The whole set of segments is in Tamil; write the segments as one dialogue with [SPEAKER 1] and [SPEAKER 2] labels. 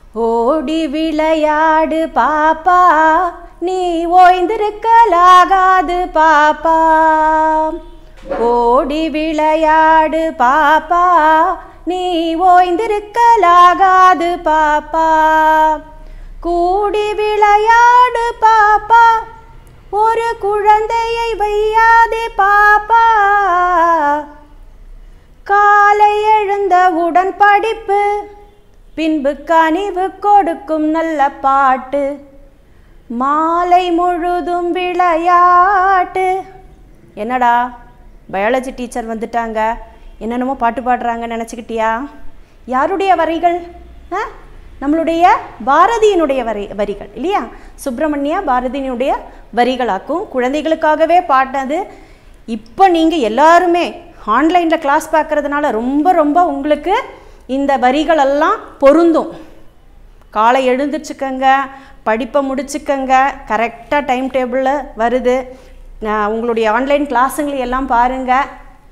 [SPEAKER 1] ஓடி விளையாடு பாப்பா நீ ஓய்ந்திருக்கலாகாது பாப்பா ஓடி விளையாடு பாப்பா நீ ஓய்ந்திருக்கலாகாது பாப்பா கூடி விளையாடு பாப்பா ஒரு குழந்தையை வையாதே பாப்பா காலை எழுந்தவுடன் படிப்பு பின்பு கனிவு கொடுக்கும் நல்ல பாட்டு மாலை முழுதும் விளையாட்டு என்னடா பயாலஜி டீச்சர் வந்துட்டாங்க என்னென்னமோ பாட்டு பாடுறாங்க நினச்சிக்கிட்டியா யாருடைய வரிகள் ஆ நம்மளுடைய பாரதியினுடைய வரி வரிகள் இல்லையா சுப்பிரமணியா பாரதியினுடைய வரிகளாக்கும் குழந்தைகளுக்காகவே பாடினது இப்போ நீங்கள் எல்லாருமே ஆன்லைனில் கிளாஸ் பார்க்கறதுனால ரொம்ப ரொம்ப உங்களுக்கு இந்த வரிகளெல்லாம் பொருந்தும் காலை எழுந்திரிச்சுக்கங்க படிப்பை முடிச்சுக்கங்க கரெக்டாக டைம் டேபிளில் வருது நான் உங்களுடைய ஆன்லைன் கிளாஸுங்களை எல்லாம் பாருங்கள்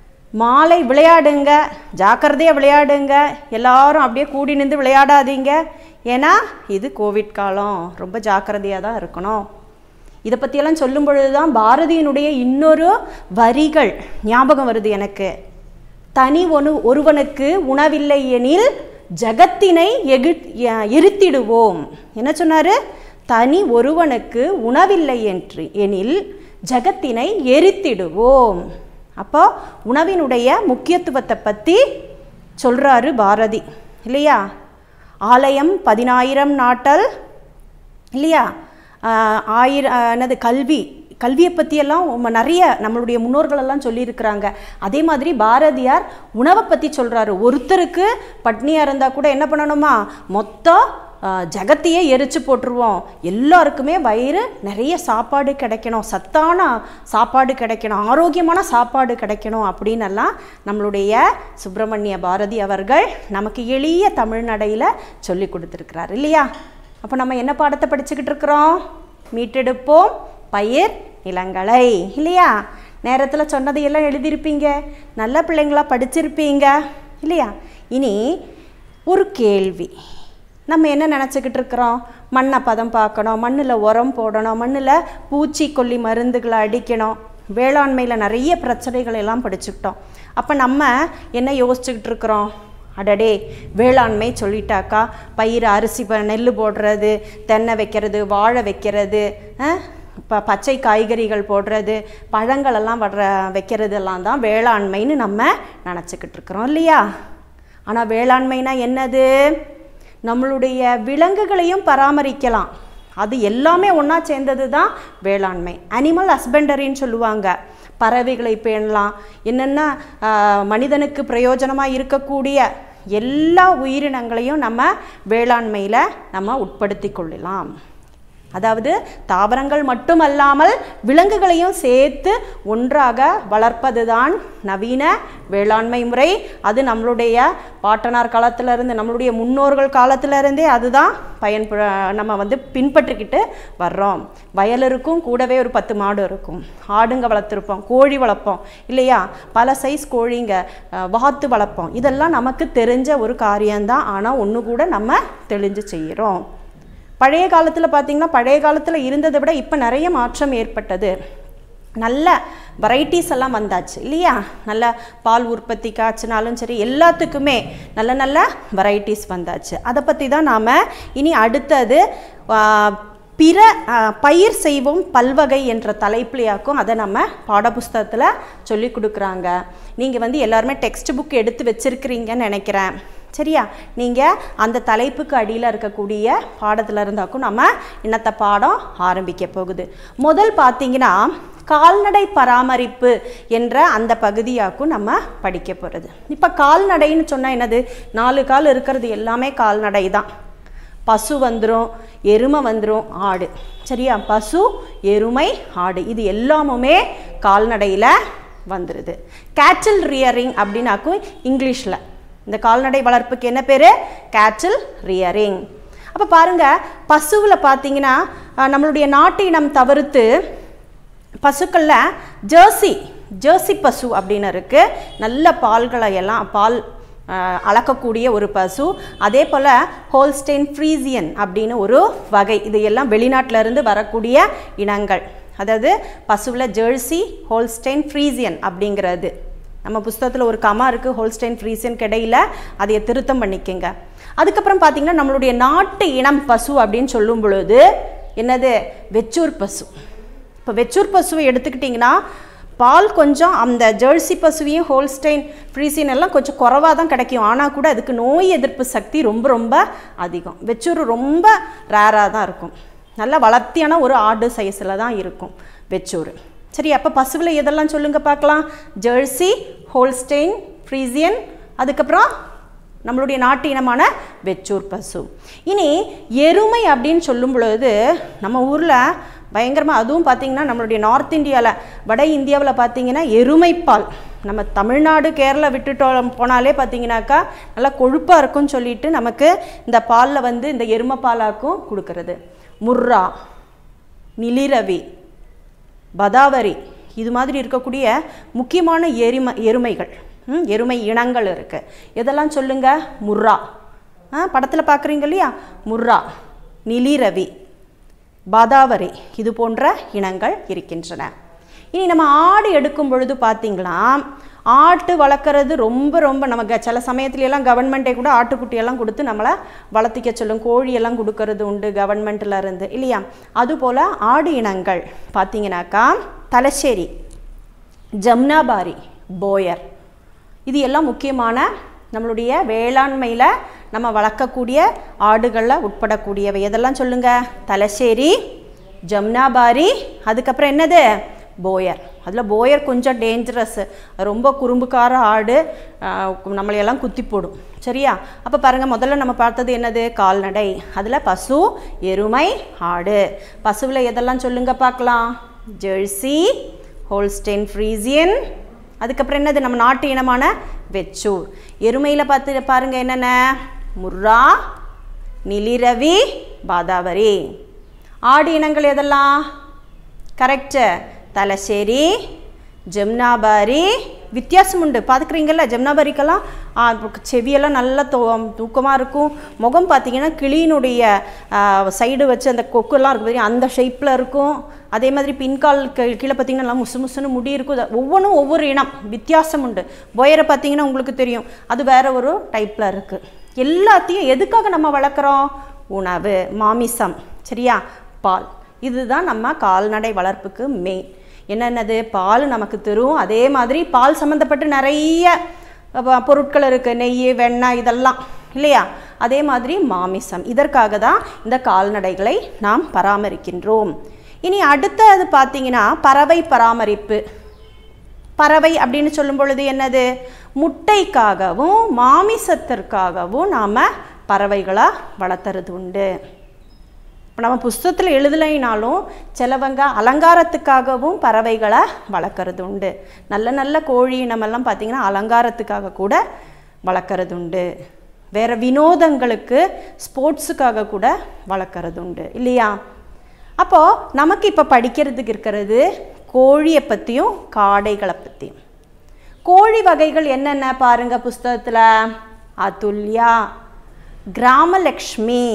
[SPEAKER 1] மாலை விளையாடுங்க ஜாக்கிரதையாக விளையாடுங்க எல்லாரும் அப்படியே கூடி நின்று விளையாடாதீங்க ஏன்னா இது கோவிட் காலம் ரொம்ப ஜாக்கிரதையாக தான் இருக்கணும் இதை பற்றியெல்லாம் சொல்லும் பொழுது தான் பாரதியினுடைய இன்னொரு வரிகள் ஞாபகம் வருது எனக்கு தனி ஒனு ஒருவனுக்கு உணவில்லை எனில் ஜகத்தினை எகு எ- எரித்திடுவோம் என்ன சொன்னாரு தனி ஒருவனுக்கு உணவில்லை என்று எனில் ஜகத்தினை எரித்திடுவோம் அப்போ உணவினுடைய முக்கியத்துவத்தை பற்றி சொல்றாரு பாரதி இல்லையா ஆலயம் பதினாயிரம் நாட்டல் இல்லையா ஆஹ் ஆயிர ஆஹ் என்னது கல்வி கல்வியை பற்றியெல்லாம் உம்ம நிறைய நம்மளுடைய முன்னோர்களெல்லாம் சொல்லியிருக்கிறாங்க அதே மாதிரி பாரதியார் உணவை பற்றி சொல்கிறாரு ஒருத்தருக்கு பட்னியாக இருந்தால் கூட என்ன பண்ணணுமா மொத்தம் ஆஹ், ஜகத்தையே எரிச்சு போட்டுருவோம் எல்லாருக்குமே வயிறு நிறைய சாப்பாடு கிடைக்கணும் சத்தான சாப்பாடு கிடைக்கணும் ஆரோக்கியமான சாப்பாடு கிடைக்கணும் அப்படின்னெல்லாம் நம்மளுடைய சுப்பிரமணிய பாரதி அவர்கள் நமக்கு எளிய தமிழ்நடையில் சொல்லி கொடுத்துருக்கிறார் இல்லையா அப்போ நம்ம என்ன பாடத்தை படிச்சுக்கிட்டு இருக்கிறோம் மீட்டெடுப்போம் பயிர் நிலங்களை இல்லையா நேரத்தில் சொன்னதையெல்லாம் எழுதியிருப்பீங்க நல்ல பிள்ளைங்களா படிச்சிருப்பீங்க இல்லையா இனி ஒரு கேள்வி நம்ம என்ன நினச்சிக்கிட்டு இருக்கிறோம் மண்ணை பதம் பார்க்கணும் மண்ணில் உரம் போடணும் மண்ணில் பூச்சிக்கொல்லி மருந்துகளை அடிக்கணும் வேளாண்மையில் நிறைய பிரச்சனைகள் எல்லாம் படிச்சுக்கிட்டோம் அப்போ நம்ம என்ன யோசிச்சுக்கிட்டு இருக்கிறோம் அடடே வேளாண்மை சொல்லிட்டாக்கா பயிர் அரிசி ப நெல் போடுறது தென்னை வைக்கிறது வாழை வைக்கிறது இப்போ பச்சை காய்கறிகள் போடுறது பழங்களெல்லாம் வர்ற வைக்கிறதெல்லாம் தான் வேளாண்மைன்னு நம்ம நினச்சிக்கிட்டு இருக்கிறோம் இல்லையா ஆனால் வேளாண்மைனா என்னது நம்மளுடைய விலங்குகளையும் பராமரிக்கலாம் அது எல்லாமே ஒன்றா சேர்ந்தது தான் வேளாண்மை அனிமல் ஹஸ்பண்டரின்னு சொல்லுவாங்க பறவைகளை பேணலாம் என்னென்ன ஆஹ், மனிதனுக்கு பிரயோஜனமாக இருக்கக்கூடிய எல்லா உயிரினங்களையும் நம்ம வேளாண்மையில் நம்ம உட்படுத்தி கொள்ளலாம் அதாவது தாவரங்கள் மட்டுமல்லாமல் விலங்குகளையும் சேர்த்து ஒன்றாக வளர்ப்பதுதான் நவீன வேளாண்மை முறை அது நம்மளுடைய பாட்டனார் காலத்திலிருந்து நம்மளுடைய முன்னோர்கள் காலத்திலிருந்தே அதுதான் பயன்ப நம்ம வந்து பின்பற்றிக்கிட்டு வர்றோம் வயல் இருக்கும் கூடவே ஒரு பத்து மாடு இருக்கும் ஆடுங்க வளர்த்துருப்போம் கோழி வளர்ப்போம் இல்லையா பல சைஸ் கோழிங்க அஹ், வாத்து வளர்ப்போம் இதெல்லாம் நமக்கு தெரிஞ்ச ஒரு காரியம்தான் ஆனால் ஒன்று கூட நம்ம தெளிஞ்சு செய்கிறோம் பழைய காலத்தில் பார்த்தீங்கன்னா பழைய காலத்தில் இருந்ததை விட இப்போ நிறைய மாற்றம் ஏற்பட்டது நல்ல வெரைட்டிஸ் எல்லாம் வந்தாச்சு இல்லையா நல்ல பால் உற்பத்தி காய்ச்சினாலும் சரி எல்லாத்துக்குமே நல்ல நல்ல வெரைட்டிஸ் வந்தாச்சு அதை பற்றி தான் நாம் இனி அடுத்தது ஆ, பிற ஆ, பயிர் செய்வோம் பல்வகை என்ற தலைப்புலையாக்கும் அதை நம்ம பாடப்புஸ்தகத்தில் சொல்லி கொடுக்குறாங்க நீங்கள் வந்து எல்லாருமே டெக்ஸ்ட் புக் எடுத்து வச்சிருக்கிறீங்கன்னு நினைக்கிறேன் சரியா நீங்கள் அந்த தலைப்புக்கு அடியில் இருக்கக்கூடிய பாடத்தில் இருந்தாக்கும் நம்ம இன்னத்த பாடம் ஆரம்பிக்க போகுது முதல் பார்த்தீங்கன்னா கால்நடை பராமரிப்பு என்ற அந்த பகுதியாக்கும் நம்ம படிக்க போகிறது இப்போ கால்நடைன்னு சொன்னால் என்னது நாலு கால் இருக்கிறது எல்லாமே கால்நடை தான் பசு வந்துடும் எருமை வந்துடும் ஆடு சரியா பசு எருமை ஆடு இது எல்லாமுமே கால்நடையில் வந்துடுது கேட்டில் ரியரிங் அப்படின்னாக்கும் இங்கிலீஷில் இந்த கால்நடை வளர்ப்புக்கு என்ன பேர் கேட்டில் ரியரிங் அப்போ பாருங்கள் பசுவில் பார்த்தீங்கன்னா அஹ், நம்மளுடைய நாட்டு இனம் தவிர்த்து பசுக்களில் ஜெர்சி ஜெர்சி பசு அப்படின்னு இருக்குது நல்ல பால்களை எல்லாம் பால் ஆஹ், அளக்கக்கூடிய ஒரு பசு அதே போல் ஹோல்ஸ்டெயின் ஃப்ரீசியன் அப்படின்னு ஒரு வகை இது எல்லாம் வெளிநாட்டுல இருந்து வரக்கூடிய இனங்கள் அதாவது பசுவில் ஜெர்சி ஹோல்ஸ்டெயின் ஃப்ரீசியன் அப்படிங்கிறது நம்ம புஸ்தகத்தில் ஒரு கமா இருக்குது ஹோல்ஸ்டைன் ஃப்ரீசன் கிடையில அதைய திருத்தம் பண்ணிக்கங்க அதுக்கப்புறம் பார்த்தீங்கன்னா நம்மளுடைய நாட்டு இனம் பசு அப்படின்னு சொல்லும் பொழுது என்னது வெச்சூர் பசு இப்போ வெச்சூர் பசுவை எடுத்துக்கிட்டிங்கன்னா பால் கொஞ்சம் அந்த ஜெர்சி பசுவையும் ஹோல்ஸ்டைன் ஃப்ரீசின் எல்லாம் கொஞ்சம் குறவாக தான் கிடைக்கும் ஆனால் கூட அதுக்கு நோய் எதிர்ப்பு சக்தி ரொம்ப ரொம்ப அதிகம் வெச்சூர் ரொம்ப ரேராக தான் இருக்கும் நல்ல வளர்த்தியான ஒரு ஆடு சைஸில் தான் இருக்கும் வெச்சூர் சரி அப்போ பசுவில் எதெல்லாம் சொல்லுங்க பார்க்கலாம் ஜெர்சி ஹோல்ஸ்டெயின் ஃப்ரீசியன் அதுக்கப்புறம் நம்மளுடைய நாட்டு இனமான வெச்சூர் பசு இனி எருமை அப்படின்னு சொல்லும் பொழுது நம்ம ஊரில் பயங்கரமாக அதுவும் பார்த்தீங்கன்னா நம்மளுடைய நார்த் இந்தியாவில் வட இந்தியாவில் பார்த்தீங்கன்னா எருமைப்பால் நம்ம தமிழ்நாடு கேரளா விட்டுட்டோம் போனாலே பார்த்தீங்கன்னாக்கா நல்லா கொழுப்பாக இருக்கும்னு சொல்லிட்டு நமக்கு இந்த பாலில் வந்து இந்த எருமை பாலாக்கும் கொடுக்கறது முர்ரா நிலிரவி பதாவரி இது மாதிரி இருக்கக்கூடிய முக்கியமான எருமை எருமைகள் ம், எருமை இனங்கள் இருக்குது இதெல்லாம் சொல்லுங்க முர்ரா ஆ படத்தில் பார்க்குறீங்க இல்லையா முர்ரா நிலிரவி பாதாவரி இது போன்ற இனங்கள் இருக்கின்றன இனி நம்ம ஆடு எடுக்கும் பொழுது பார்த்தீங்களா ஆட்டு வளர்க்குறது ரொம்ப ரொம்ப நமக்கு சில சமயத்துல எல்லாம் கவர்மெண்ட்டே கூட ஆட்டுக்குட்டியெல்லாம் கொடுத்து நம்மளை வளர்த்திக்க சொல்லும் கோழியெல்லாம் கொடுக்கறது உண்டு கவர்மெண்ட்டில் இருந்து இல்லையா அதுபோல் ஆடு இனங்கள் பார்த்தீங்கன்னாக்கா தலச்சேரி ஜம்னாபாரி போயர் இது எல்லாம் முக்கியமான நம்மளுடைய வேளாண்மையில் நம்ம வளர்க்கக்கூடிய ஆடுகளில் உட்படக்கூடியவை எதெல்லாம் சொல்லுங்க தலசேரி ஜம்னாபாரி அதுக்கப்புறம் என்னது போயர் அதில் போயர் கொஞ்சம் டேஞ்சரஸ் ரொம்ப குறும்புக்கார ஆடு ஆஹ், நம்மளையெல்லாம் குத்தி போடும் சரியா அப்போ பாருங்கள் முதல்ல நம்ம பார்த்தது என்னது கால்நடை அதில் பசு எருமை ஆடு பசுவில் எதெல்லாம் சொல்லுங்க பார்க்கலாம் ஜெர்சி ஹோல்ஸ்டெயின் ஃப்ரீசியன் அதுக்கப்புறம் என்னது நம்ம நாட்டு இனமான வெச்சூர் எருமையில் பார்த்து பாருங்க என்னென்ன முர்ரா நிலிரவி பாதாவரி ஆடு இனங்கள் எதெல்லாம் கரெக்டு தலசேரி ஜெம்னாபாரி வித்தியாசம் உண்டு பார்த்துக்கிறீங்கல்ல ஜெம்னாபாரிக்கெல்லாம் ஆ, செவியெல்லாம் நல்லா தூ தூக்கமாக இருக்கும் முகம் பார்த்தீங்கன்னா கிளியினுடைய சைடு வச்சு அந்த கொக்குலாம் இருக்கு பார்த்தீங்கன்னா அந்த ஷேப்பில் இருக்கும் அதே மாதிரி பின்கால் கீ- கீழே பார்த்தீங்கன்னா நல்லா முசு முசுன்னு முடி இருக்கும் இது ஒவ்வொன்றும் ஒவ்வொரு இனம் வித்தியாசம் உண்டு பொயரை பார்த்தீங்கன்னா உங்களுக்கு தெரியும் அது வேற ஒரு டைப்பில் இருக்குது எல்லாத்தையும் எதுக்காக நம்ம வளர்க்குறோம் உணவு மாமிசம் சரியா பால் இதுதான் நம்ம கால்நடை வளர்ப்புக்கு மெயின் என்னென்னது பால் நமக்கு தரும் அதே மாதிரி பால் சம்மந்தப்பட்டு நிறைய அப்ப, பொருட்கள் இருக்குது நெய் வெண்ணெய் இதெல்லாம் இல்லையா அதே மாதிரி மாமிசம் இதற்காக தான் இந்த கால்நடைகளை நாம் பராமரிக்கின்றோம் இனி அடுத்தது பார்த்தீங்கன்னா பறவை பராமரிப்பு பறவை அப்படின்னு சொல்லும் பொழுது என்னது முட்டைக்காகவும் மாமிசத்திற்காகவும் நாம் பறவைகளை வளர்த்துறது உண்டு இப்போ நம்ம புஸ்தகத்தில் எழுதலைனாலும் சிலவங்க அலங்காரத்துக்காகவும் பறவைகளை வளர்க்குறது உண்டு நல்ல நல்ல கோழி இனமெல்லாம் பார்த்திங்கன்னா அலங்காரத்துக்காக கூட வளர்க்குறது உண்டு வேறு வினோதங்களுக்கு ஸ்போர்ட்ஸுக்காக கூட வளர்க்குறது உண்டு இல்லையா அப்போது நமக்கு இப்போ படிக்கிறதுக்கு இருக்கிறது கோழியை பற்றியும் காடைகளை பற்றியும் கோழி வகைகள் என்னென்ன பாருங்க புஸ்தகத்தில் அதுல்யா கிராமலக்ஷ்மி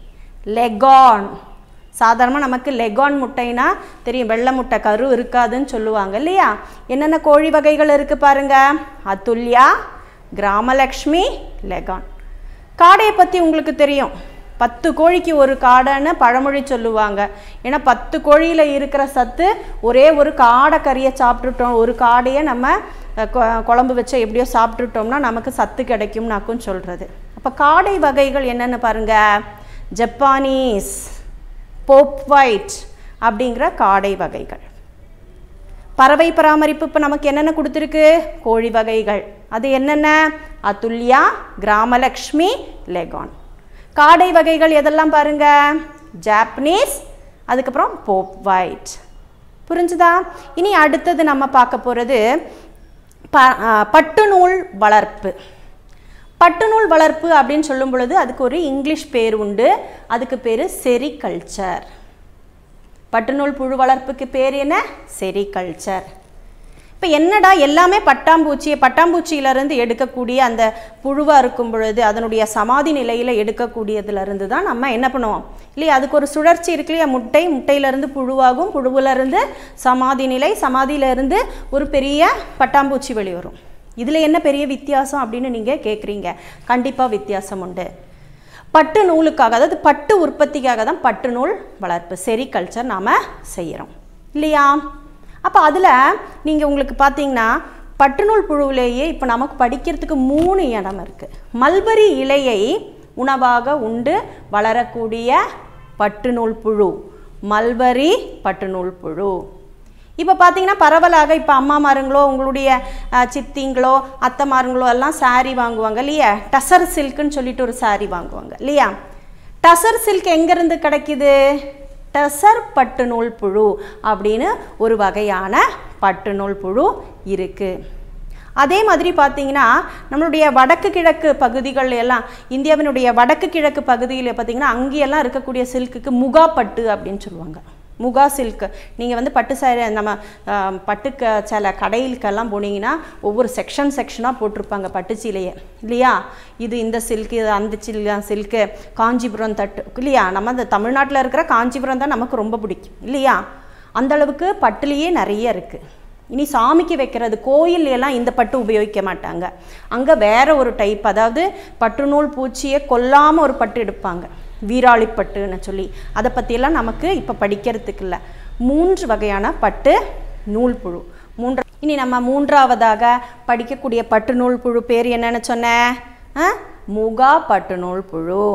[SPEAKER 1] லெகான் சாதாரணமாக நமக்கு லெகான் முட்டைனா தெரியும் வெள்ளை முட்டை கரு இருக்காதுன்னு சொல்லுவாங்க இல்லையா என்னென்ன கோழி வகைகள் இருக்குது பாருங்க அதுல்யா கிராமலக்ஷ்மி லெகான் காடையை பற்றி உங்களுக்கு தெரியும் பத்து கோழிக்கு ஒரு காடைன்னு பழமொழி சொல்லுவாங்க ஏன்னா பத்து கோழியில் இருக்கிற சத்து ஒரே ஒரு காடை கறியை சாப்பிட்டுட்டோம் ஒரு காடையை நம்ம அஹ், கொ- குழம்பு வச்சு எப்படியோ சாப்பிட்டுட்டோம்னா நமக்கு சத்து கிடைக்கும்னாக்கும் சொல்கிறது அப்போ காடை வகைகள் என்னென்னு பாருங்க ஜப்பானீஸ் போப் ஒயிட் அப்படிங்கிற காடை வகைகள் பறவை பராமரிப்பு இப்போ நமக்கு என்னென்ன கொடுத்துருக்கு கோழி வகைகள் அது என்னென்ன அதுல்யா கிராமலக்ஷ்மி லெகான் காடை வகைகள் எதெல்லாம் பாருங்க ஜாப்பனீஸ் அதுக்கப்புறம் போப் ஒயிட் புரிஞ்சுதா இனி அடுத்தது நம்ம பார்க்க போகிறது ப ஆ, பட்டுநூல் வளர்ப்பு பட்டுநூல் வளர்ப்பு அப்படின்னு சொல்லும் பொழுது அதுக்கு ஒரு இங்கிலீஷ் பேர் உண்டு அதுக்கு பேர் செரிகல்ச்சர் பட்டுநூல் புழு வளர்ப்புக்கு பேர் என்ன செரிகல்ச்சர் இப்போ என்னடா எல்லாமே பட்டாம்பூச்சியை பட்டாம்பூச்சியிலேருந்து எடுக்கக்கூடிய அந்த புழுவாக இருக்கும் பொழுது அதனுடைய சமாதி நிலையில் எடுக்கக்கூடியதுலேருந்து தான் நம்ம என்ன பண்ணுவோம் இல்லையா அதுக்கு ஒரு சுழற்சி இருக்கு இல்லையா முட்டை முட்டையிலேருந்து புழுவாகும் புழுவிலேருந்து சமாதி நிலை சமாதியிலேருந்து ஒரு பெரிய பட்டாம்பூச்சி வெளிவரும் இதில் என்ன பெரிய வித்தியாசம் அப்படின்னு நீங்கள் கேட்குறீங்க கண்டிப்பாக வித்தியாசம் உண்டு பட்டு நூலுக்காக அதாவது பட்டு உற்பத்திக்காக தான் பட்டு நூல் வளர்ப்பு செரிகல்ச்சர் நாம் செய்கிறோம் இல்லையா அப்போ அதில் நீங்கள் உங்களுக்கு பார்த்தீங்கன்னா பட்டுநூல் புழுவிலேயே இப்போ நமக்கு படிக்கிறதுக்கு மூணு இடம் இருக்குது மல்பரி இலையை உணவாக உண்டு வளரக்கூடிய பட்டுநூல் புழு மல்பரி பட்டுநூல் புழு இப்போ பார்த்தீங்கன்னா பரவலாக இப்போ அம்மாமாருங்களோ உங்களுடைய அஹ், சித்திங்களோ அத்தைமாருங்களோ எல்லாம் saree வாங்குவாங்க இல்லையா டசர் சில்க்குன்னு சொல்லிட்டு ஒரு saree வாங்குவாங்க இல்லையா டசர் சில்க் எங்கேருந்து கிடைக்குது டசர் பட்டுநூல் புழு அப்படின்னு ஒரு வகையான பட்டுநூல் புழு இருக்குது அதே மாதிரி பார்த்தீங்கன்னா நம்மளுடைய வடக்கு கிழக்கு பகுதிகள் எல்லாம் இந்தியாவினுடைய வடக்கு கிழக்கு பகுதியில் பார்த்தீங்கன்னா அங்கேயெல்லாம் இருக்கக்கூடிய சில்க்குக்கு முகா பட்டு அப்படின்னு சொல்லுவாங்க முகா சில்க் நீங்கள் வந்து பட்டு சேலை நம்ம ஆஹ், பட்டு க சில கடையிலுக்கெல்லாம் போனீங்கன்னா ஒவ்வொரு செக்ஷன் செக்ஷனாக போட்டிருப்பாங்க பட்டுச்சீலையை இல்லையா இது இந்த சில்க்கு இது அந்த சில் சில்க்கு காஞ்சிபுரம் தட்டு இல்லையா நம்ம இந்த தமிழ்நாட்டில் இருக்கிற காஞ்சிபுரம் தான் நமக்கு ரொம்ப பிடிக்கும் இல்லையா அந்த அளவுக்கு பட்டுலேயே நிறைய இருக்குது இனி சாமிக்கு வைக்கிறது கோயில் எல்லாம் இந்த பட்டு உபயோகிக்க மாட்டாங்க அங்கே வேற ஒரு டைப் அதாவது பட்டுநூல் பூச்சியை கொல்லாமல் ஒரு பட்டு எடுப்பாங்க வீராளி பட்டுன்னு சொல்லி அதை பற்றியெல்லாம் நமக்கு இப்போ படிக்கிறதுக்கு இல்லை மூன்று வகையான பட்டு நூல் புழு மூன்று இனி நம்ம மூன்றாவதாக படிக்கக்கூடிய பட்டு நூல் புழு பேர் என்னன்னு சொன்னேன் ஆ? முகா பட்டு நூல் புழு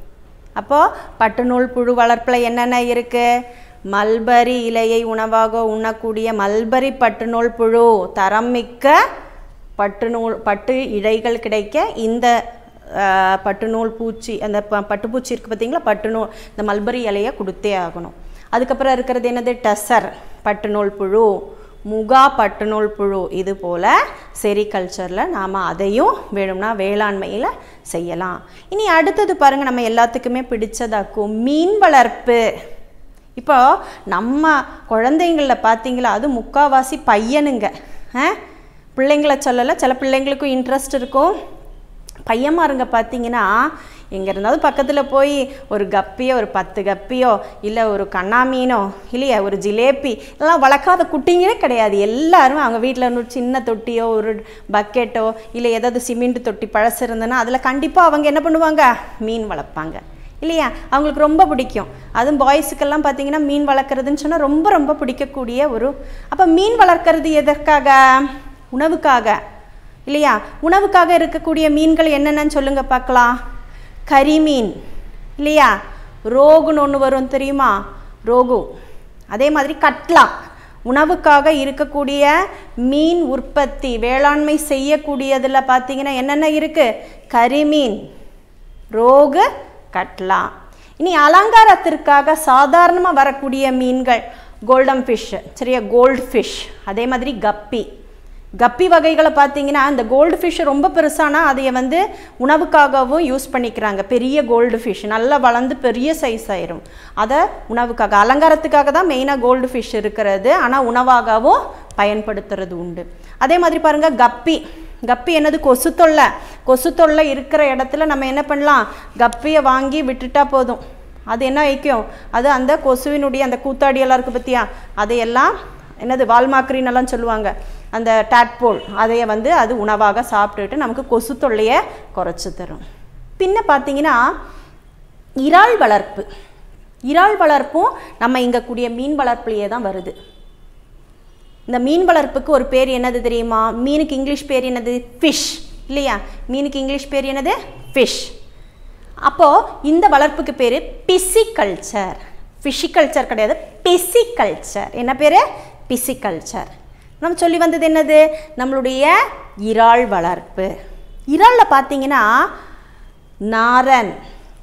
[SPEAKER 1] அப்போது பட்டுநூல் புழு வளர்ப்பில் என்னென்ன இருக்குது மல்பரி இலையை உணவாக உண்ணக்கூடிய மல்பரி பட்டுநூல் புழு தரம் மிக்க பட்டுநூல் பட்டு இழைகள் கிடைக்க இந்த ஆஹ், பட்டுநூல் பூச்சி அந்த ப- பட்டுப்பூச்சி இருக்குது பார்த்தீங்களா பட்டுநூல் இந்த மல்பரி இலையை கொடுத்தே ஆகணும் அதுக்கப்புறம் இருக்கிறது என்னது டசர் பட்டுநூல் புழு முகா பட்டுநூல் புழு இது போல் செரிகல்ச்சரில் நாம் அதையும் வேணும்னா வேளாண்மையில் செய்யலாம் இனி அடுத்தது பாருங்கள் நம்ம எல்லாத்துக்குமே பிடிச்சதாக்கும் மீன் வளர்ப்பு இப்போ நம்ம குழந்தைங்களில் பார்த்தீங்களா அது முக்காவாசி பையனுங்க ஆ? பிள்ளைங்கள சொல்லலை சில பிள்ளைங்களுக்கும் இன்ட்ரெஸ்ட் இருக்கும் பையன்மாருங்க பார்த்தீங்கன்னா எங்கே இருந்தாலும் பக்கத்தில் போய் ஒரு கப்பியோ ஒரு பத்து கப்பியோ இல்லை ஒரு கண்ணா மீனோ இல்லையா ஒரு ஜிலேபி எல்லாம் வளர்க்காத குட்டிங்களே கிடையாது எல்லாரும் அவங்க வீட்டில் ஒரு சின்ன தொட்டியோ ஒரு பக்கெட்டோ இல்லை ஏதாவது சிமெண்ட் தொட்டி பழசு இருந்ததுன்னா அதில் கண்டிப்பாக அவங்க என்ன பண்ணுவாங்க மீன் வளர்ப்பாங்க இல்லையா அவங்களுக்கு ரொம்ப பிடிக்கும் அதுவும் பாய்ஸுக்கெல்லாம் பார்த்தீங்கன்னா மீன் வளர்க்குறதுன்னு சொன்னால் ரொம்ப ரொம்ப பிடிக்கக்கூடிய ஒரு அப்போ மீன் வளர்க்குறது எதற்காக உணவுக்காக இல்லையா உணவுக்காக இருக்கக்கூடிய மீன்கள் என்னென்னு சொல்லுங்க பார்க்கலாம் கரிமீன் இல்லையா ரோகுன்னு ஒன்று வரும் தெரியுமா ரோகு அதே மாதிரி கட்லா உணவுக்காக இருக்கக்கூடிய மீன் உற்பத்தி வேளாண்மை செய்யக்கூடியதில் பார்த்தீங்கன்னா என்னென்ன இருக்குது கரிமீன் ரோகு கட்லா இனி அலங்காரத்திற்காக சாதாரணமாக வரக்கூடிய மீன்கள் கோல்டன் ஃபிஷ் சரியா கோல்டு ஃபிஷ் அதே மாதிரி கப்பி கப்பி வகைகளை பார்த்தீங்கன்னா இந்த கோல்டு ஃபிஷ் ரொம்ப பெருசானா அதைய வந்து உணவுக்காகவும் யூஸ் பண்ணிக்கிறாங்க பெரிய கோல்டு ஃபிஷ் நல்லா வளர்ந்து பெரிய சைஸ் ஆயிரும் அதை உணவுக்காக அலங்காரத்துக்காக தான் மெயினாக கோல்டு ஃபிஷ் இருக்கிறது ஆனால் உணவாகவும் பயன்படுத்துறது உண்டு அதே மாதிரி பாருங்கள் கப்பி கப்பி என்னது கொசு தொல்லை கொசு தொல்லை இருக்கிற இடத்துல நம்ம என்ன பண்ணலாம் கப்பியை வாங்கி விட்டுட்டா போதும் அது என்ன வைக்கும் அது அந்த கொசுவினுடைய அந்த கூத்தாடியெல்லாம் இருக்குது பற்றியா அதையெல்லாம் என்னது வால்மாக்ரின் எல்லாம் சொல்லுவாங்க அந்த டாட்போல் அதைய வந்து அது உணவாக சாப்பிட்டுட்டு நமக்கு கொசு தொல்லையை குறைச்சி தரும் பின்ன பார்த்தீங்கன்னா இறால் வளர்ப்பு இறால் வளர்ப்பும் நம்ம இங்கே கூடிய மீன் வளர்ப்புலையே தான் வருது இந்த மீன் வளர்ப்புக்கு ஒரு பேர் என்னது தெரியுமா மீனுக்கு இங்கிலீஷ் பேர் என்னது ஃபிஷ் இல்லையா மீனுக்கு இங்கிலீஷ் பேர் என்னது ஃபிஷ் அப்போது இந்த வளர்ப்புக்கு பேர் பிசிகல்ச்சர் ஃபிஷிகல்ச்சர் கிடையாது பிசிகல்ச்சர் என்ன பேர் பிசிகல்ச்சர் நம்ம சொல்லி வந்தது என்னது நம்மளுடைய இறால் வளர்ப்பு இறாலில் பார்த்தீங்கன்னா நாரன்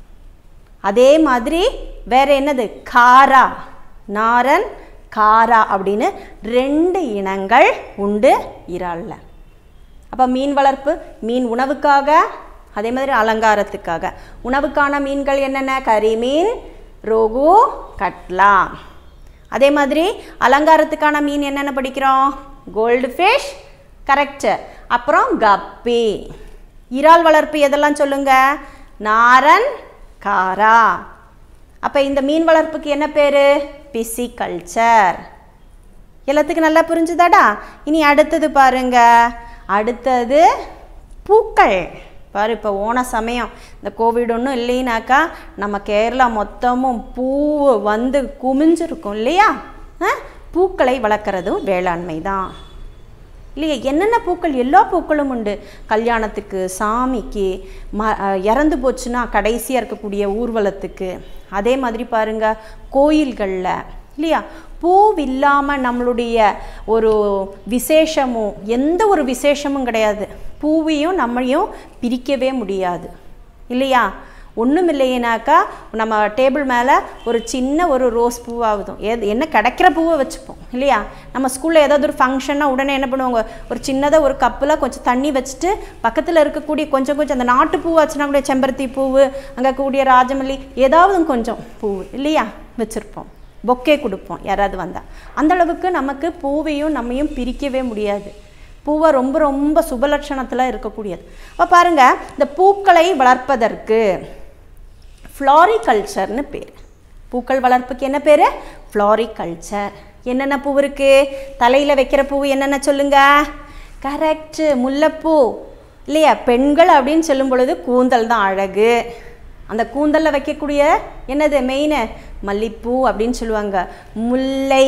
[SPEAKER 1] அதே மாதிரி வேற என்னது காரா நாரன் காரா அப்படின்னு ரெண்டு இனங்கள் உண்டு இறாலில் அப்போ மீன் வளர்ப்பு மீன் உணவுக்காக அதே மாதிரி அலங்காரத்துக்காக உணவுக்கான மீன்கள் என்னென்ன கரிமீன் ரோகு கட்லா அதே மாதிரி அலங்காரத்துக்கான மீன் என்னென்ன படிக்கிறோம் கோல்டு ஃபிஷ் கரெக்டு அப்புறம் கப்பி இறால் வளர்ப்பு எதெல்லாம் சொல்லுங்க நாரன் காரா அப்போ இந்த மீன் வளர்ப்புக்கு என்ன பேர் பிசிகல்ச்சர் எல்லாத்துக்கும் நல்லா புரிஞ்சுதாடா இனி அடுத்தது பாருங்க அடுத்தது பூக்கள் பாரு இப்போ ஓண சமயம் இந்த கோவிட் ஒன்றும் இல்லைனாக்கா நம்ம கேரளா மொத்தமும் பூ வந்து குமிஞ்சிருக்கும் இல்லையா ஆ? பூக்களை வளர்க்குறதும் வேளாண்மை தான் இல்லையா என்னென்ன பூக்கள் எல்லா பூக்களும் உண்டு கல்யாணத்துக்கு சாமிக்கு ம அஹ் இறந்து போச்சுன்னா கடைசியாக இருக்கக்கூடிய ஊர்வலத்துக்கு அதே மாதிரி பாருங்க கோயில்களில் இல்லையா பூவில்லாமல் நம்மளுடைய ஒரு விசேஷமும் எந்த ஒரு விசேஷமும் கிடையாது பூவையும் நம்மளையும் பிரிக்கவே முடியாது இல்லையா ஒன்றும் இல்லையினாக்கா நம்ம டேபிள் மேலே ஒரு சின்ன ஒரு ரோஸ் பூவாகுதும் எது என்ன கிடைக்கிற பூவை வச்சுப்போம் இல்லையா நம்ம ஸ்கூலில் ஏதாவது ஒரு ஃபங்க்ஷன்னா உடனே என்ன பண்ணுவாங்க ஒரு சின்னதாக ஒரு கப்பில் கொஞ்சம் தண்ணி வச்சுட்டு பக்கத்தில் இருக்கக்கூடிய கொஞ்சம் கொஞ்சம் அந்த நாட்டு பூ வச்சுனா கூட செம்பருத்தி பூவு அங்கே கூடிய ராஜமல்லி ஏதாவது கொஞ்சம் பூ இல்லையா வச்சுருப்போம் பொக்கே கொடுப்போம் யாராவது வந்தால் அந்த அளவுக்கு நமக்கு பூவையும் நம்மையும் பிரிக்கவே முடியாது பூவை ரொம்ப ரொம்ப சுபலட்சணத்தில் இருக்கக்கூடியது அப்போ பாருங்கள் இந்த பூக்களை வளர்ப்பதற்கு ஃப்ளாரிகல்ச்சர்னு பேர் பூக்கள் வளர்ப்புக்கு என்ன பேர் ஃப்ளாரிகல்ச்சர் என்னென்ன பூ இருக்குது தலையில் வைக்கிற பூ என்னென்ன சொல்லுங்க கரெக்டு முல்லைப்பூ இல்லையா பெண்கள் அப்படின்னு சொல்லும் பொழுது கூந்தல் தான் அழகு அந்த கூந்தலில் வைக்கக்கூடிய என்னது மெயின் மல்லிப்பூ அப்படின்னு சொல்லுவாங்க முல்லை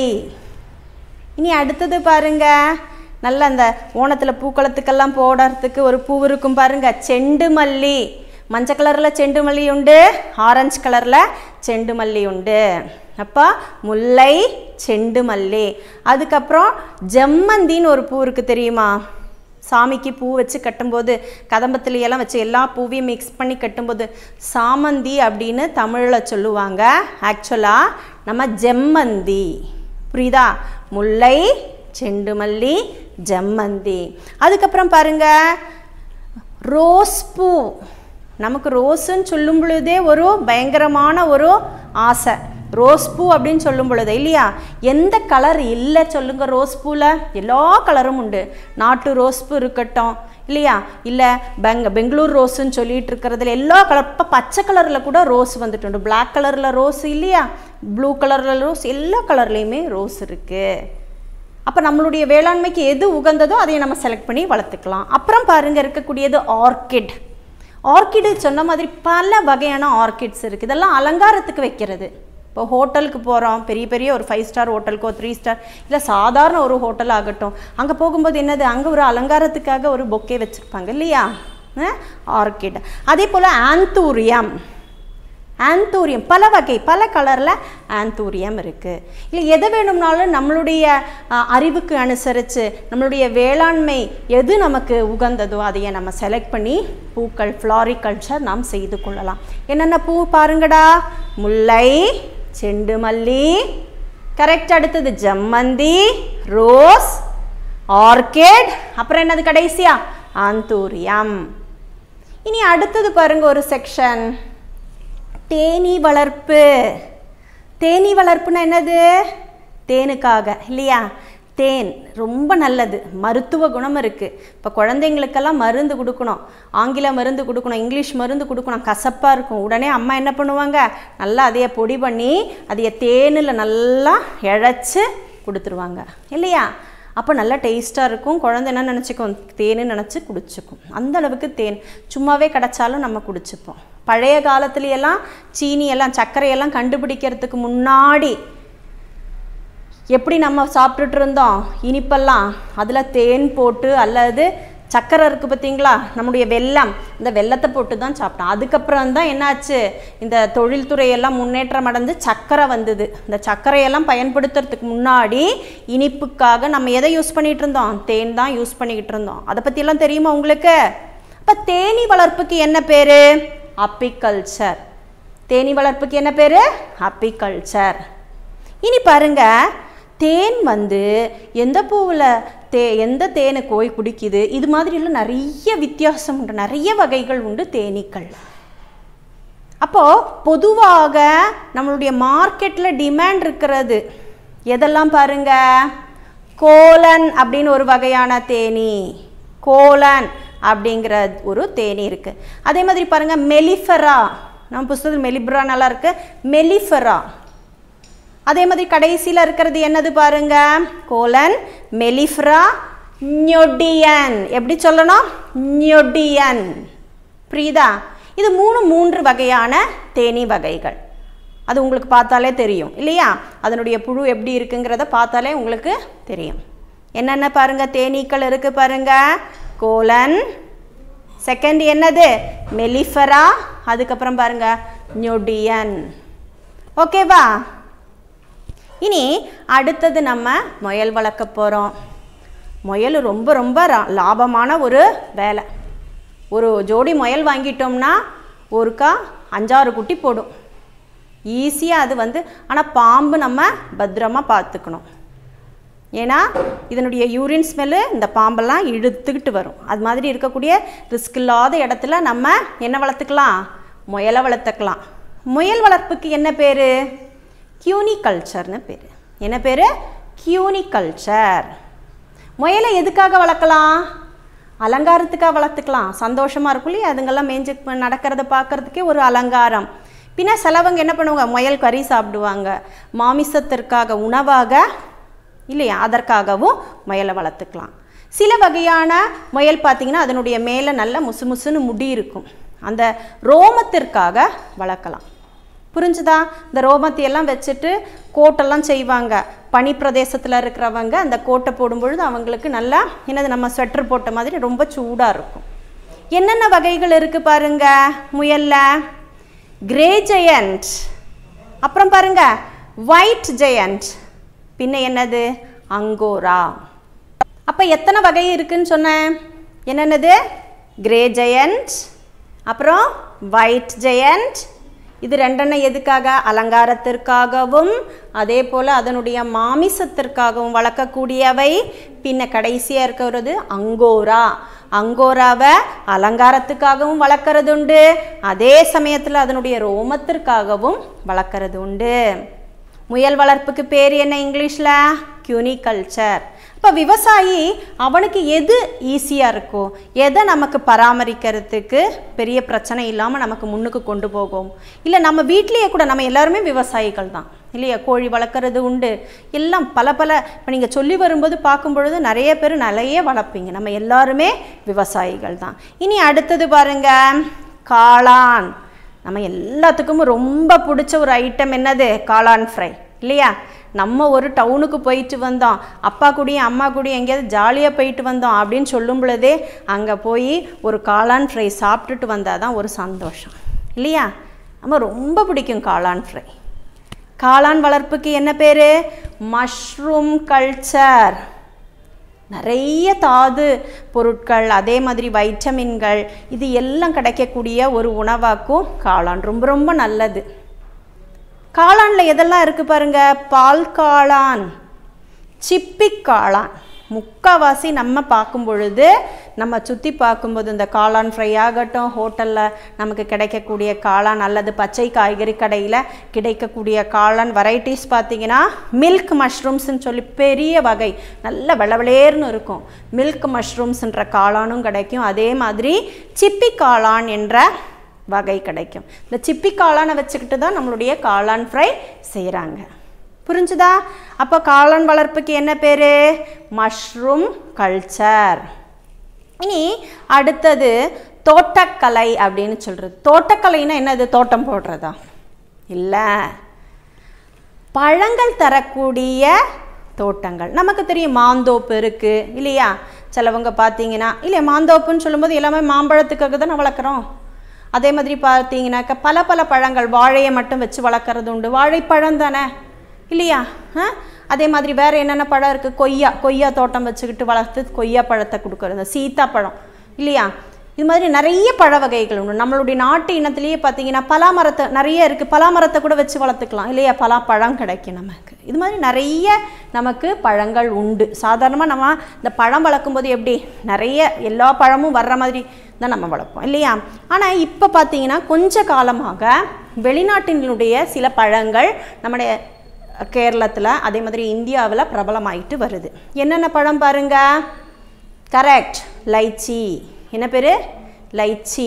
[SPEAKER 1] இனி அடுத்தது பாருங்க நல்ல அந்த ஓணத்தில் பூக்களத்துக்கெல்லாம் போடுறதுக்கு ஒரு பூ இருக்கும் பாருங்க செண்டு மல்லி மஞ்சள் கலரில் செண்டு மல்லி உண்டு ஆரஞ்சு கலரில் செண்டு மல்லி உண்டு அப்போ முல்லை செண்டு மல்லி அதுக்கப்புறம் ஜம்மந்தின்னு ஒரு பூ இருக்குது தெரியுமா சாமிக்கு பூ வச்சு கட்டும்போது கதம்பத்துல எல்லாம் வச்சு எல்லா பூவையும் மிக்ஸ் பண்ணி கட்டும்போது சாமந்தி அப்படின்னு தமிழில் சொல்லுவாங்க ஆக்சுவலாக நம்ம ஜெம்மந்தி புரியுதா முல்லை செண்டுமல்லி ஜம்மந்தி அதுக்கப்புறம் பாருங்க ரோஸ் பூ நமக்கு ரோஸுன்னு சொல்லும் பொழுதே ஒரு பயங்கரமான ஒரு ஆசை ரோஸ் பூ அப்படின்னு சொல்லும் பொழுது இல்லையா எந்த கலர் இல்லை சொல்லுங்க ரோஸ் பூவில் எல்லா கலரும் உண்டு நாட்டு ரோஸ் பூ இருக்கட்டும் இல்லையா இல்லை பெங் பெங்களூர் ரோஸுன்னு சொல்லிட்டு இருக்கிறதுல எல்லா கலர் இப்போ பச்சை கலரில் கூட ரோஸ் வந்துட்டு உண்டு பிளாக் கலரில் ரோஸ் இல்லையா ப்ளூ கலரில் ரோஸ் எல்லா கலர்லேயுமே ரோஸ் இருக்குது அப்போ நம்மளுடைய வேளாண்மைக்கு எது உகந்ததோ அதை நம்ம செலக்ட் பண்ணி வளர்த்துக்கலாம் அப்புறம் பாருங்க இருக்கக்கூடியது ஆர்கிட் ஆர்கிடு சொன்ன மாதிரி பல வகையான ஆர்கிட்ஸ் இருக்குது இதெல்லாம் அலங்காரத்துக்கு வைக்கிறது இப்போ ஹோட்டலுக்கு போகிறோம் பெரிய பெரிய ஒரு ஃபைவ் ஸ்டார் ஹோட்டலுக்கோ த்ரீ ஸ்டார் இல்லை சாதாரண ஒரு ஹோட்டல் ஆகட்டும் அங்கே போகும்போது என்னது அங்கே ஒரு அலங்காரத்துக்காக ஒரு பொக்கே வச்சுருப்பாங்க இல்லையா ஆர்கிட் அதே போல் ஆந்தூரியம் ஆந்தூரியம் பல வகை பல கலரில் ஆந்தூரியம் இருக்குது இல்லை எது வேணும்னாலும் நம்மளுடைய அஹ், அறிவுக்கு அனுசரித்து நம்மளுடைய வேளாண்மை எது நமக்கு உகந்ததோ அதையே நம்ம செலக்ட் பண்ணி பூக்கள் ஃப்ளாரிகல்ச்சர் நாம் செய்து கொள்ளலாம் என்னென்ன பூ பாருங்கடா முல்லை செண்டு மல்லி கரெக்ட் அடுத்தது ஜம்மந்தி ரோஸ் ஆர்கிட் அப்புறம் என்னது கடைசியா ஆந்தூரியம் இனி அடுத்தது பாருங்க ஒரு செக்ஷன் தேனீ வளர்ப்பு தேனீ வளர்ப்புனா என்னது தேனுக்காக இல்லையா தேன் ரொம்ப நல்லது மருத்துவ குணம் இருக்குது இப்போ குழந்தைங்களுக்கெல்லாம் மருந்து கொடுக்கணும் ஆங்கில மருந்து கொடுக்கணும் இங்கிலீஷ் மருந்து கொடுக்கணும் கசப்பாக இருக்கும் உடனே அம்மா என்ன பண்ணுவாங்க நல்லா அதைய பொடி பண்ணி அதைய தேனில் நல்லா இழைச்சி கொடுத்துருவாங்க இல்லையா அப்போ நல்லா டேஸ்ட்டாக இருக்கும் குழந்தை என்ன நினச்சிக்கும் தேன்னு நினச்சி குடிச்சுக்கும் அந்த அளவுக்கு தேன் சும்மாவே கிடச்சாலும் நம்ம குடிச்சுப்போம் பழைய காலத்துலையெல்லாம் சீனி எல்லாம் சர்க்கரையெல்லாம் கண்டுபிடிக்கிறதுக்கு முன்னாடி எப்படி நம்ம சாப்பிட்டுட்டு இருந்தோம் இனிப்பெல்லாம் அதில் தேன் போட்டு அல்லது சக்கரை இருக்குது பார்த்தீங்களா நம்முடைய வெல்லம் இந்த வெல்லத்தை போட்டு தான் சாப்பிட்டோம் அதுக்கப்புறம் தான் என்னாச்சு இந்த தொழில்துறையெல்லாம் முன்னேற்றம் அடைந்து சக்கரை வந்தது இந்த சர்க்கரையெல்லாம் பயன்படுத்துறதுக்கு முன்னாடி இனிப்புக்காக நம்ம எதை யூஸ் பண்ணிகிட்டு இருந்தோம் தேன் தான் யூஸ் பண்ணிக்கிட்டு இருந்தோம் அதை பற்றியெல்லாம் தெரியுமா உங்களுக்கு அப்போ தேனீ வளர்ப்புக்கு என்ன பேர் அப்பிகல்ச்சர் தேனீ வளர்ப்புக்கு என்ன பேர் அப்பிகல்ச்சர் இனி பாருங்க தேன் வந்து எந்த பூவில் தே எந்த தேனை கோய் குடிக்குது இது மாதிரிலாம் நிறைய வித்தியாசம் உண்டு நிறைய வகைகள் உண்டு தேனீக்கள் அப்போது பொதுவாக நம்மளுடைய மார்க்கெட்டில் டிமாண்ட் இருக்கிறது எதெல்லாம் பாருங்க கோலன் அப்படின்னு ஒரு வகையான தேனீ கோலன் அப்படிங்கிற ஒரு தேனீ இருக்குது அதே மாதிரி பாருங்கள் மெலிஃபெரா நம்ம புஸ்தகத்தில் மெலிப்ரா நல்லா இருக்கு மெலிஃபெரா அதே மாதிரி கடைசியில் இருக்கிறது என்னது பாருங்க கோலன் மெலிஃப்ரா நியொடியன் எப்படி சொல்லணும் நியொடியன் புரியுதா இது மூணு மூன்று வகையான தேனீ வகைகள் அது உங்களுக்கு பார்த்தாலே தெரியும் இல்லையா அதனுடைய புழு எப்படி இருக்குங்கிறத பார்த்தாலே உங்களுக்கு தெரியும் என்னென்ன பாருங்க தேனீக்கள் இருக்கு பாருங்க கோலன் செகண்ட் என்னது மெலிஃபரா அதுக்கப்புறம் பாருங்க நியொடியன் ஓகேவா இனி அடுத்தது நம்ம முயல் வளர்க்க போகிறோம் முயல் ரொம்ப ரொம்ப ரா- லாபமான ஒரு வேலை ஒரு ஜோடி முயல் வாங்கிட்டோம்னா ஒருக்கா அஞ்சாறு குட்டி போடும் ஈஸியாக அது வந்து ஆனால் பாம்பு நம்ம பத்திரமா பார்த்துக்கணும் ஏன்னா இதனுடைய யூரின் ஸ்மெல்லு இந்த பாம்பெல்லாம் இழுத்துக்கிட்டு வரும் அது மாதிரி இருக்கக்கூடிய ரிஸ்க் இல்லாத இடத்துல நம்ம என்ன வளர்த்துக்கலாம் முயலை வளர்த்துக்கலாம் முயல் வளர்ப்புக்கு என்ன பேர் கியூனிகல்ச்சர்னு பேர் என்ன பேர் கியூனிகல்ச்சர் முயலை எதுக்காக வளர்க்கலாம் அலங்காரத்துக்காக வளர்த்துக்கலாம் சந்தோஷமாக இருக்கும் இல்லையா அதுங்கெல்லாம் மேய்ஞ்சு நடக்கிறத பார்க்கறதுக்கே ஒரு அலங்காரம் பின்ன சிலவங்க என்ன பண்ணுவாங்க முயல் கறி சாப்பிடுவாங்க மாமிசத்திற்காக உணவாக இல்லையா அதற்காகவும் முயலை வளர்த்துக்கலாம் சில வகையான முயல் பார்த்திங்கன்னா அதனுடைய மேலே நல்ல முசு முசுன்னு முடி இருக்கும் அந்த ரோமத்திற்காக வளர்க்கலாம் புரிஞ்சுதா இந்த ரோமத்தை எல்லாம் வச்சுட்டு கோட்டெல்லாம் செய்வாங்க பனி பிரதேசத்தில் இருக்கிறவங்க அந்த கோட்டை போடும்பொழுது அவங்களுக்கு நல்லா என்னது நம்ம ஸ்வெட்டர் போட்ட மாதிரி ரொம்ப சூடாக இருக்கும் என்னென்ன வகைகள் இருக்குது பாருங்க முயல்ல கிரே ஜெயண்ட் அப்புறம் பாருங்க ஒயிட் ஜெயண்ட் பின்ன என்னது அங்கோரா அப்போ எத்தனை வகை இருக்குன்னு சொன்னேன் என்னென்னது கிரே ஜெயண்ட் அப்புறம் ஒயிட் ஜெயண்ட் இது ரெண்டெண்ணம் எதுக்காக அலங்காரத்திற்காகவும் அதே போல் அதனுடைய மாமிசத்திற்காகவும் வளர்க்கக்கூடியவை பின்ன கடைசியாக இருக்கிறது அங்கோரா அங்கோராவை அலங்காரத்துக்காகவும் வளர்க்குறது உண்டு அதே சமயத்தில் அதனுடைய ரோமத்திற்காகவும் வளர்க்குறது உண்டு முயல் வளர்ப்புக்கு பேர் என்ன இங்கிலீஷில் கியூனிகல்ச்சர் இப்போ விவசாயி அவனுக்கு எது ஈஸியாக இருக்கோ எதை நமக்கு பராமரிக்கிறதுக்கு பெரிய பிரச்சனை இல்லாமல் நமக்கு முன்னுக்கு கொண்டு போகும் இல்லை நம்ம வீட்லேயே கூட நம்ம எல்லாருமே விவசாயிகள் தான் இல்லையா கோழி வளர்க்குறது உண்டு எல்லாம் பல பல இப்போ நீங்கள் சொல்லி வரும்போது பார்க்கும் பொழுது நிறைய பேர் நிறைய வளர்ப்பீங்க நம்ம எல்லாருமே விவசாயிகள் தான் இனி அடுத்தது பாருங்க காளான் நம்ம எல்லாத்துக்கும் ரொம்ப பிடிச்ச ஒரு ஐட்டம் என்னது காளான் ஃப்ரை இல்லையா நம்ம ஒரு டவுனுக்கு போயிட்டு வந்தோம் அப்பா கூடயும் அம்மா கூடயும் எங்கேயாவது ஜாலியாக போயிட்டு வந்தோம் அப்படின்னு சொல்லும் பொழுதே அங்கே போய் ஒரு காளான் ஃப்ரை சாப்பிட்டுட்டு வந்தால் தான் ஒரு சந்தோஷம் இல்லையா நம்ம ரொம்ப பிடிக்கும் காளான் ஃப்ரை காளான் வளர்ப்புக்கு என்ன பேர் மஷ்ரூம் கல்ச்சர் நிறைய தாது பொருட்கள் அதே மாதிரி வைட்டமின்கள் இது எல்லாம் கிடைக்கக்கூடிய ஒரு உணவாக்கும் காளான் ரொம்ப ரொம்ப நல்லது காளானில் எதெல்லாம் இருக்குது பாருங்க பால் காளான் சிப்பி காளான் முக்கால்வாசி நம்ம பார்க்கும் பொழுது நம்ம சுற்றி பார்க்கும்போது இந்த காளான் ஃப்ரை ஆகட்டும் ஹோட்டலில் நமக்கு கிடைக்கக்கூடிய காளான் அல்லது பச்சை காய்கறி கடையில் கிடைக்கக்கூடிய காளான் வெரைட்டிஸ் பார்த்தீங்கன்னா மில்க் மஷ்ரூம்ஸ்னு சொல்லி பெரிய வகை நல்ல வெளவெளேர்னு இருக்கும் மில்க் மஷ்ரூம்ஸ்ன்ற காளானும் கிடைக்கும் அதே மாதிரி சிப்பி காளான் என்ற வகை கிடைக்கும் இந்த சிப்பி காளானை வச்சுக்கிட்டு தான் நம்மளுடைய காளான் ஃப்ரை செய்கிறாங்க புரிஞ்சுதா அப்போ காளான் வளர்ப்புக்கு என்ன பேர் மஷ்ரூம் கல்ச்சர் இனி அடுத்தது தோட்டக்கலை அப்படின்னு சொல்கிறது தோட்டக்கலைன்னா என்னது தோட்டம் போடுறதா இல்லை பழங்கள் தரக்கூடிய தோட்டங்கள் நமக்கு தெரியும் மாந்தோப்பு இருக்குது இல்லையா சிலவங்க பார்த்தீங்கன்னா இல்லையா மாந்தோப்புன்னு சொல்லும்போது எல்லாமே மாம்பழத்துக்காக தானே வளர்க்குறோம் அதே மாதிரி பார்த்தீங்கன்னாக்கா பல பல பழங்கள் வாழையை மட்டும் வச்சு வளர்க்குறது உண்டு வாழைப்பழம் தானே இல்லையா ஆ அதே மாதிரி வேறு என்னென்ன பழம் இருக்குது கொய்யா கொய்யா தோட்டம் வச்சுக்கிட்டு வளர்த்து கொய்யா பழத்தை கொடுக்குறது சீத்தாப்பழம் இல்லையா இது மாதிரி நிறைய பழ வகைகள் உண்டு நம்மளுடைய நாட்டு இனத்திலேயே பார்த்தீங்கன்னா பலாமரத்தை நிறைய இருக்குது பலாமரத்தை கூட வச்சு வளர்த்துக்கலாம் இல்லையா பலாப்பழம் கிடைக்கும் நமக்கு இது மாதிரி நிறைய நமக்கு பழங்கள் உண்டு சாதாரணமாக நம்ம இந்த பழம் வளர்க்கும்போது எப்படி நிறைய எல்லா பழமும் வர்ற மாதிரி தான் நம்ம வளர்ப்போம் இல்லையா ஆனால் இப்போ பார்த்தீங்கன்னா கொஞ்ச காலமாக வெளிநாட்டினுடைய சில பழங்கள் நம்முடைய கேரளத்தில் அதே மாதிரி இந்தியாவில் பிரபலமாயிட்டு வருது என்னென்ன பழம் பாருங்க கரெக்ட் லைச்சி என்ன பேர் லைச்சி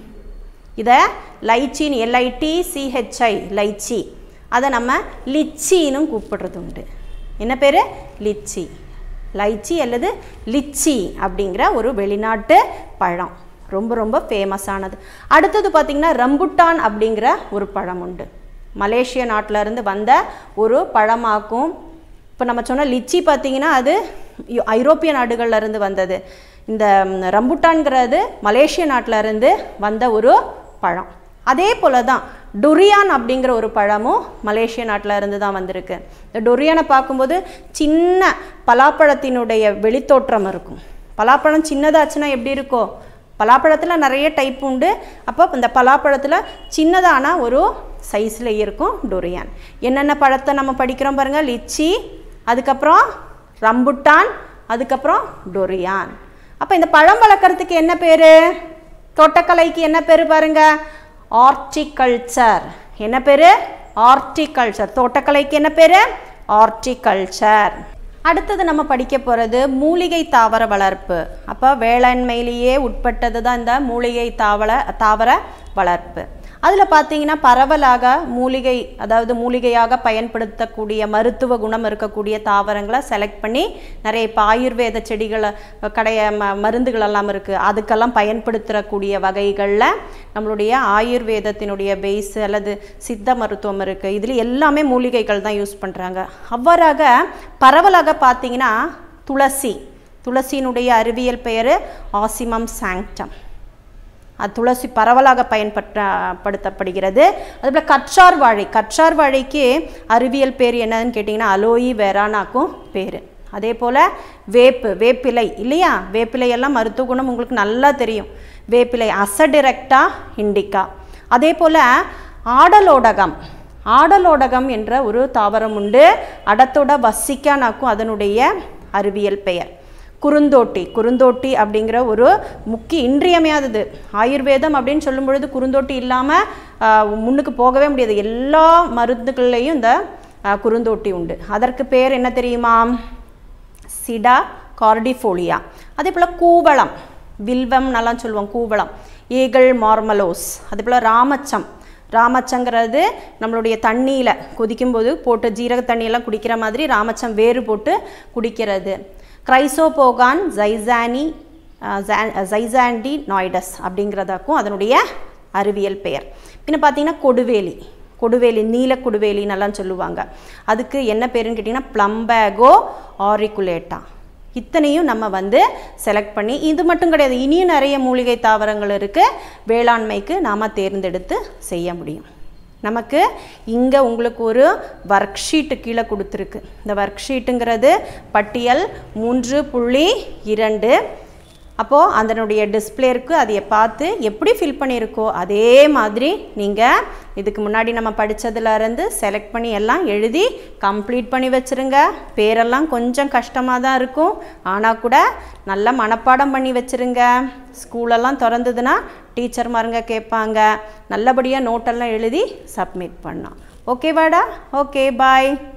[SPEAKER 1] இதை லைச்சின்னு எல்ஐடி சிஹெச்ஐ லைச்சி அதை நம்ம லிச்சின்னு கூப்பிடுறது உண்டு என்ன பேர் லிச்சி லைச்சி அல்லது லிச்சி அப்படிங்கிற ஒரு வெளிநாட்டு பழம் ரொம்ப ரொம்ப ஃபேமஸானது அடுத்தது பார்த்திங்கன்னா ரம்புட்டான் அப்படிங்கிற ஒரு பழம் உண்டு மலேசிய நாட்டில் இருந்து வந்த ஒரு பழமாக்கும் இப்போ நம்ம சொன்ன லிச்சி பார்த்திங்கன்னா அது யு- ஐரோப்பிய நாடுகள்ல இருந்து வந்தது இந்த ம், ரம்புட்டான்ங்கிறது மலேசிய நாட்டில் இருந்து வந்த ஒரு பழம் அதே போல தான் டொரியான் அப்படிங்கிற ஒரு பழமும் மலேசிய நாட்டில் இருந்து தான் வந்திருக்கு இந்த டொரியானை பார்க்கும்போது சின்ன பலாப்பழத்தினுடைய வெளித்தோற்றம் இருக்கும் பலாப்பழம் சின்னதாச்சுன்னா எப்படி இருக்கும் பலாப்பழத்தில் நிறைய டைப் உண்டு அப்போ இந்த பலாப்பழத்தில் சின்னதான ஒரு சைஸில் இருக்கும் டொரியான் என்னென்ன பழத்தை நம்ம படிக்கிறோம் பாருங்கள் லிச்சி அதுக்கப்புறம் ரம்புட்டான் அதுக்கப்புறம் டொரியான் அப்போ இந்த பழம் வளர்க்குறதுக்கு என்ன பேர் தோட்டக்கலைக்கு என்ன பேர் பாருங்க ஆர்டிகல்ச்சர் என்ன பேர் ஆர்டிகல்ச்சர் தோட்டக்கலைக்கு என்ன பேர் ஆர்டிகல்ச்சர் அடுத்தது நம்ம படிக்க போகிறது மூலிகை தாவர வளர்ப்பு அப்போ வேளாண்மையிலேயே உட்பட்டது தான் இந்த மூலிகை தாவர தாவர வளர்ப்பு அதில் பார்த்தீங்கன்னா பரவலாக மூலிகை அதாவது மூலிகையாக பயன்படுத்தக்கூடிய மருத்துவ குணம் இருக்கக்கூடிய தாவரங்களை செலக்ட் பண்ணி நிறைய இப்போ ஆயுர்வேத செடிகளை கடைய ம மருந்துகள் எல்லாம் இருக்குது அதுக்கெல்லாம் பயன்படுத்தக்கூடிய வகைகளில் நம்மளுடைய ஆயுர்வேதத்தினுடைய பேஸ் அல்லது சித்த மருத்துவம் இருக்குது இதில் எல்லாமே மூலிகைகள் தான் யூஸ் பண்ணுறாங்க அவ்வாறாக பரவலாக பார்த்தீங்கன்னா துளசி துளசியினுடைய அறிவியல் பெயர் ஆசிமம் சாங்டம் அது துளசி பரவலாக பயன்பட்ட படுத்தப்படுகிறது அதுபோல் கற்றார் வாழை கற்றார் வாழைக்கு அறிவியல் பேர் என்னன்னு கேட்டிங்கன்னா அலோயி வெரானாக்கும் பேர் அதே போல் வேப்பு வேப்பிலை இல்லையா வேப்பிலை எல்லாம் மருத்துவ குணம் உங்களுக்கு நல்லா தெரியும் வேப்பிலை அசடிரெக்டா இண்டிகா அதே போல் ஆடலோடகம் ஆடலோடகம் என்ற ஒரு தாவரம் உண்டு அடத்தோட வசிக்கானாக்கும் அதனுடைய அறிவியல் பெயர் குறுந்தோட்டி குறுந்தோட்டி அப்படிங்கிற ஒரு முக்கிய இன்றியமையாதது ஆயுர்வேதம் அப்படின்னு சொல்லும் பொழுது குறுந்தோட்டி இல்லாமல் முன்னுக்கு போகவே முடியாது எல்லா மருந்துகள்லேயும் இந்த ஆ, குறுந்தோட்டி உண்டு அதற்கு பேர் என்ன தெரியுமா சிடா கார்டிஃபோலியா அதே போல் கூவளம் வில்வம் நல்லா சொல்லுவோம் கூவளம் ஏகல் மார்மலோஸ் அதே போல் ராமச்சம் ராமச்சங்கிறது நம்மளுடைய தண்ணியில் கொதிக்கும்போது போட்டு ஜீரக தண்ணியெல்லாம் குடிக்கிற மாதிரி ராமச்சம் வேறு போட்டு குடிக்கிறது கிரைசோபோகான் ஜைசானி ஜைசாண்டி நாய்டஸ் அப்படிங்கிறதாக்கும் அதனுடைய அறிவியல் பெயர் பின்ன பார்த்தீங்கன்னா கொடுவேலி கொடுவேலி நீல கொடுவேலின்னு எல்லாம் சொல்லுவாங்க அதுக்கு என்ன பேருன்னு கேட்டிங்கன்னா ப்ளம்பேகோ ஆரிகுலேட்டா இத்தனையும் நம்ம வந்து செலக்ட் பண்ணி இது மட்டும் கிடையாது இனியும் நிறைய மூலிகை தாவரங்கள் இருக்குது வேளாண்மைக்கு நாம் தேர்ந்தெடுத்து செய்ய முடியும் நமக்கு இங்கே உங்களுக்கு ஒரு ஒர்க் ஷீட்டு கீழே கொடுத்துருக்கு இந்த ஒர்க் ஷீட்டுங்கிறது பட்டியல் மூன்று புள்ளி இரண்டு அப்போது அதனுடைய டிஸ்பிளே இருக்குது அதைய பார்த்து எப்படி ஃபில் பண்ணியிருக்கோ அதே மாதிரி நீங்கள் இதுக்கு முன்னாடி நம்ம படிச்சதுல இருந்து செலக்ட் பண்ணி எல்லாம் எழுதி கம்ப்ளீட் பண்ணி வச்சுருங்க பேரெல்லாம் கொஞ்சம் கஷ்டமாக தான் இருக்கும் ஆனால் கூட நல்லா மனப்பாடம் பண்ணி வச்சுருங்க ஸ்கூலெல்லாம் திறந்ததுன்னா டீச்சர்மாருங்க கேட்பாங்க நல்லபடியாக நோட்டெல்லாம் எழுதி சப்மிட் பண்ணோம் ஓகேவாடா ஓகே பாய்